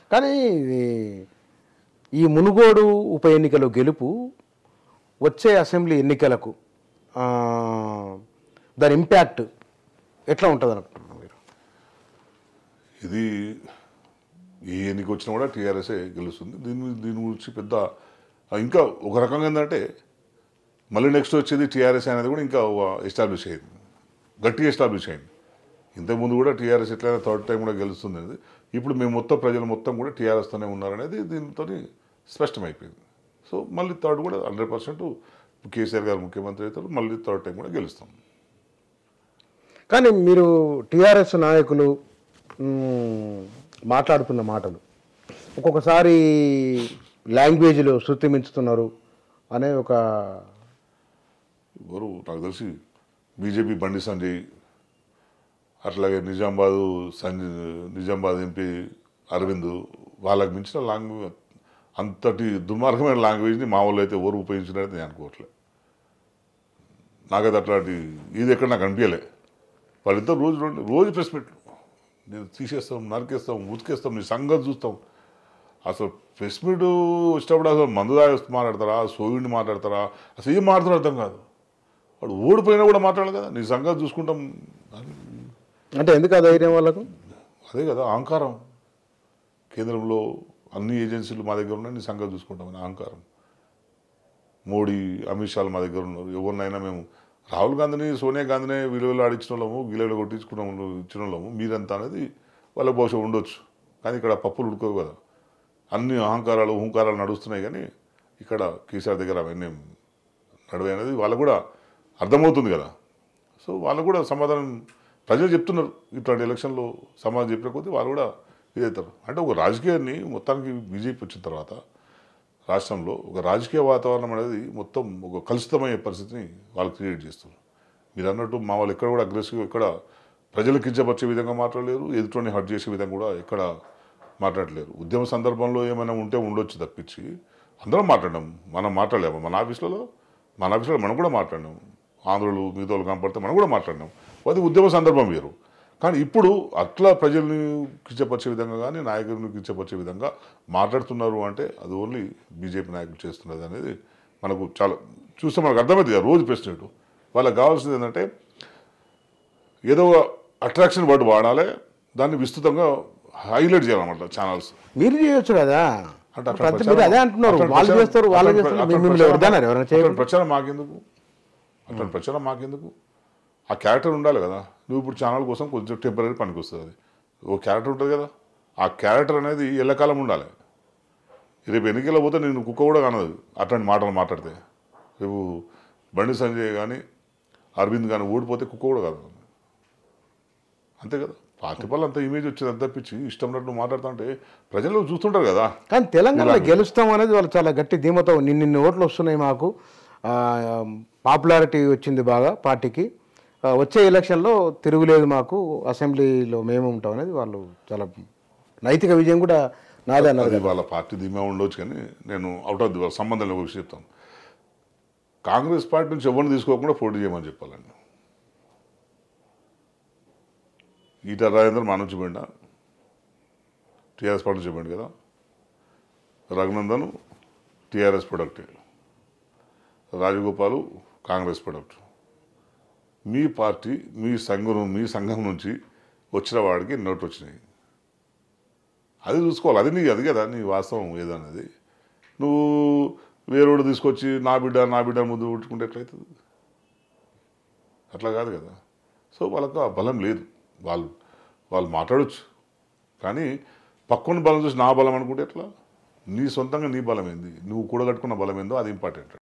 కానీ ఈ- ఈ మునుగోడు ఉప ఎన్నికలో గెలుపు వచ్చే అసెంబ్లీ ఎన్నికలకు ఆ, దాని ఇంపాక్ట్ ఎట్లా ఉంటుంది అనుకుంటున్నారు మీరు ఇది ఏ ఎన్నిక వచ్చినా కూడా టీఆర్ఎస్ఏ గెలుస్తుంది దీని దీని గురించి పెద్ద ఆ, ఇంకా ఒక రకంగా ఏంటంటే మళ్ళీ నెక్స్ట్ వచ్చేది టీఆర్ఎస్ అనేది కూడా ఇంకా ఎస్టాబ్లిష్ అయింది గట్టిగా ఎస్టాబ్లిష్ అయింది ఇంతకుముందు కూడా టీఆర్ఎస్ ఎట్లయినా థర్డ్ టైం కూడా గెలుస్తుంది అనేది ఇప్పుడు మేము మొత్తం ప్రజలు మొత్తం కూడా టీఆర్ఎస్తోనే ఉన్నారనేది దీంతో స్పష్టమైపోయింది సో మళ్ళీ థర్డ్ కూడా హండ్రెడ్ పర్సెంట్ కేసీఆర్ గారు ముఖ్యమంత్రి అవుతారు మళ్ళీ థర్డ్ టైం కూడా గెలుస్తాం కానీ మీరు టీఆర్ఎస్ నాయకులు మ్, మాట్లాడుతున్న మాటలు ఒక్కొక్కసారి లాంగ్వేజ్లో శృతి మించుతున్నారు అనే ఒక ఎవరు నాకు తెలిసి బీజేపీ బండి సంజయ్ అట్లాగే నిజామాబాదు సంజయ్ నిజామాబాద్ ఎంపీ అరవింద్ వాళ్ళకి మించిన లాంగ్వేజ్ అంతటి దుర్మార్గమైన లాంగ్వేజ్ని మా వాళ్ళు అయితే ఎవరు ఉపయోగించినట్టు నేను అనుకోవట్లే నాకైతే అట్లాంటి ఇది ఎక్కడ నాకు అనిపించలే వాళ్ళిద్దరు రోజు రెండు రోజు ప్రెస్ మీట్లు నేను తీసేస్తాం నరికేస్తాం ఉతికేస్తాం నీ సంగతి చూస్తాం అసలు ప్రెస్ మీట్ వచ్చినప్పుడు అసలు మందు దాగి వస్తూ మాట్లాడతారా సోయుడిని మాట్లాడతారా అసలు ఏం మాట్లాడతారో అర్థం కాదు వాడు ఓడిపోయినా కూడా మాట్లాడాలి కదా నీ సంగతి చూసుకుంటాం అని అంటే ఎందుకు ఆ ధైర్యం వాళ్ళకు అదే కదా అహంకారం కేంద్రంలో అన్ని ఏజెన్సీలు మా దగ్గర ఉన్నాయి నీ సంగతి చూసుకుంటామని అహంకారం మోడీ అమిత్ షాలు మా దగ్గర ఉన్నారు ఎవరినైనా మేము రాహుల్ గాంధీని సోనియా గాంధీని విలువలు ఆడించిన వాళ్ళము విలువలు కొట్టించుకున్న వాళ్ళు ఇచ్చిన వాళ్ళము మీరంతా అనేది వాళ్ళకి బహుశా ఉండొచ్చు కానీ ఇక్కడ పప్పులు ఉడుకోవు కదా అన్ని అహంకారాలు హుంకారాలు నడుస్తున్నాయి కానీ ఇక్కడ కేసీఆర్ దగ్గర అవన్నీ నడవే అనేది వాళ్ళకు కూడా అర్థమవుతుంది కదా సో వాళ్ళు కూడా సమాధానం ప్రజలు చెప్తున్నారు ఇట్లాంటి ఎలక్షన్లో సమాధానం చెప్పిన కొద్దీ వాళ్ళు కూడా ఇదవుతారు అంటే ఒక రాజకీయాన్ని మొత్తానికి బీజేపీ వచ్చిన తర్వాత రాష్ట్రంలో ఒక రాజకీయ వాతావరణం అనేది మొత్తం ఒక కలుషితమయ్యే పరిస్థితిని వాళ్ళు క్రియేట్ చేస్తున్నారు మీరు అన్నట్టు మా వాళ్ళు ఎక్కడ కూడా అగ్రెసివ్ ఎక్కడ ప్రజలు కించపరిచే విధంగా మాట్లాడలేరు ఎదుటిని హర్ట్ చేసే విధంగా కూడా ఎక్కడ మాట్లాడలేరు ఉద్యమ సందర్భంలో ఏమైనా ఉంటే ఉండొచ్చు తప్పించి అందరం మాట్లాడాం మనం మాట్లాడలేము మన ఆఫీసులో మన ఆఫీసులో మనం కూడా మాట్లాడినాం ఆంధ్రులు మిగతా వాళ్ళు కనపడితే మనం కూడా మాట్లాడినాం అది ఉద్యమ సందర్భం వేరు కానీ ఇప్పుడు అట్లా ప్రజల్ని కించపరిచే విధంగా కానీ నాయకులను కించపరిచే విధంగా మాట్లాడుతున్నారు అంటే అది ఓన్లీ బీజేపీ నాయకులు చేస్తున్నది అనేది మనకు చాలా చూస్తే మనకు అర్థమైంది కదా రోజు ప్రెసిడెంట్ వాళ్ళకి కావాల్సింది ఏంటంటే ఏదో అట్రాక్షన్ వర్డ్ వాడాలి దాన్ని విస్తృతంగా హైలైట్ చేయాలన్నమాట ఛానల్స్ మీరు చేయొచ్చు కదా అంటే అట్లా ప్రతి- ప్రచారం- మీరు అదే అంటున్నారు అట్లా వాళ్ళు ప్రచారం- చేస్తారు వాళ్ళు అట్లా చేస్తారు అట్లా మిమ్మల్ని ప్రచారం- వద్దన్నారు ఎవరైనా అట్లా చేయకుండా ప్రచారం మాకెందుకు అట్లా ప్రచారం మాకెందుకు ఆ క్యారెక్టర్ ఉండాలి కదా నువ్వు ఇప్పుడు ఛానల్ కోసం కొంచెం టెంపరీ పనికి వస్తుంది అది ఓ క్యారెక్టర్ ఉంటుంది కదా ఆ క్యారెక్టర్ అనేది ఎల్లకాలం ఉండాలి రేపు ఎన్నికల్లో పోతే నేను కుక్క కూడా కానదు అట్లాంటి మాటలు మాట్లాడితే రేపు బండి సంజయ్ కానీ అరవింద్ కానీ ఓడిపోతే కుక్క కూడా కాదు అంతే కదా పార్టీ వల్ల అంత ఇమేజ్ వచ్చేది అంత తప్పించి ఇష్టం ఉన్నట్టు మాట్లాడుతుంటే ప్రజలు చూస్తుంటారు కదా కానీ తెలంగాణలో గెలుస్తాం అనేది వాళ్ళు చాలా గట్టి ధీమతో నిన్న ఓట్లు వస్తున్నాయి మాకు పాపులారిటీ వచ్చింది బాగా పార్టీకి ఆ, వచ్చే ఎలక్షన్లో తిరుగులేదు మాకు అసెంబ్లీలో మేము ఉంటాం అనేది వాళ్ళు చాలా నైతిక విజయం కూడా నాదే అన్నారు అది వాళ్ళ పార్టీ ధీమా ఉండొచ్చు కానీ నేను అవుట్ ఆఫ్ ది వాళ్ళ సంబంధం లేని ఒక విషయం చెప్తాను కాంగ్రెస్ పార్టీ నుంచి ఎవరిని తీసుకోకుండా పోటీ చేయమని చెప్పాలండి ఈట రాజేంద్ర మా నుంచి పోయిండా టీఆర్ఎస్ పార్టీ నుంచి పోయింది కదా రఘునందన్ టీఆర్ఎస్ ప్రొడక్టే రాజగోపాలు కాంగ్రెస్ ప్రొడక్ట్ మీ పార్టీ మీ సంఘం మీ సంఘం నుంచి వచ్చిన వాడికి నోట్ వచ్చినాయి అది చూసుకోవాలి అది నీ అది కదా నీ వాస్తవం ఏదన్నది నువ్వు వేరేవాడు తీసుకొచ్చి నా బిడ్డ నా బిడ్డ ముందు పుట్టుకుంటే ఎట్లయితుంది అట్లా కాదు కదా సో వాళ్ళకు ఆ బలం లేదు వాళ్ళు వాళ్ళు మాట్లాడొచ్చు కానీ పక్కన బలం చూసి నా బలం అనుకుంటే ఎట్లా నీ సొంతంగా నీ బలం ఏంది నువ్వు కూడగట్టుకున్న బలం ఏందో అది ఇంపార్టెంట్